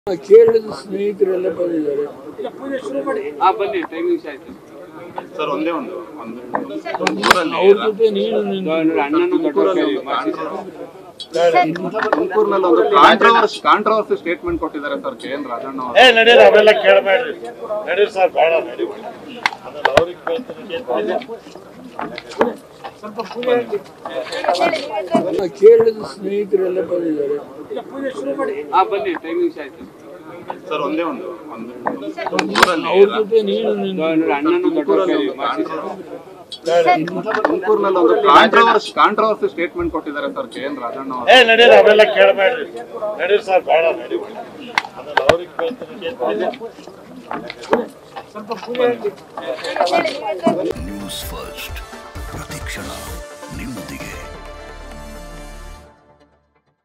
ಕೇರಳದ ಸ್ನೇಹಿತರೆಲ್ಲ ಬಂದಿದ್ದಾರೆ ಹಾ ಬನ್ನಿ ಟೈಮಿಂಗ್ಸ್ ಆಯ್ತು ಸರ್ ಒಂದೇ ಒಂದು ಒಂದು ತುಮಕೂರಲ್ಲಿ ಅವ್ರ ಜೊತೆ ನೀನು ನಿನ್ನ ನೋಡಿ, ಅಣ್ಣನು ದೊಡ್ಡವರು ಮಾಡ್ಸಿ ಸರ್. ತುಮಕೂರಿನಲ್ಲಿ ಒಂದು ಕಾಂಟ್ರವರ್ಸಿ ಕಾಂಟ್ರವರ್ಸಿ ಸ್ಟೇಟ್ಮೆಂಟ್ ಕೊಟ್ಟಿದ್ದಾರೆ ಸರ್ ಕೆ ಎನ್ ರಾಜಣ್ಣ ಅವರು ಏ ನಡೀರಿ ಅವೆಲ್ಲ ಕೇಳಬೇಡ್ರಿ ನಡೀರಿ ಸರ್ ಬೇಡ ನಡಿ ಆಮೇಲೆ ಅವ್ರಿಗೆ ಕೇಳ್ತೀನಿ ಕೇರಳದ ಸ್ನೇಹಿತರೆಲ್ಲ ಬಂದಿದ್ದಾರೆ ಹಾ ಬನ್ನಿ ಟೈಮಿಂಗ್ಸ್ ಆಯ್ತು ಸರ್ ಒಂದೇ ಒಂದು ಒಂದು ತುಮಕೂರಲ್ಲಿ ಅವ್ರ ಜೊತೆ ನೀನು ನಿನ್ನ ನೋಡಿ, ಅಣ್ಣನು ದೊಡ್ಡವರು ಮಾಡ್ಸಿ ಸರ್. ತುಮಕೂರಿನಲ್ಲಿ ಒಂದು ಕಾಂಟ್ರವರ್ಸಿ ಕಾಂಟ್ರವರ್ಸಿ ಸ್ಟೇಟ್ಮೆಂಟ್ ಕೊಟ್ಟಿದ್ದಾರೆ ಸರ್ ಕೆ ಎನ್ ರಾಜಣ್ಣ ಅವರು ಏ ನಡೀರಿ ಅವೆಲ್ಲ ಕೇಳಬೇಡ್ರಿ ನಡೀರಿ ಸರ್ ಬೇಡ ನಡಿ ಆಮೇಲೆ ಅವ್ರಿಗೆ ಕೇಳ್ತೀನಿ ನ್ಯೂಸ್ ಫಸ್ಟ್ ಪ್ರತಿಕ್ಷಣ ನಿಮ್ಮೊಂದಿಗೆ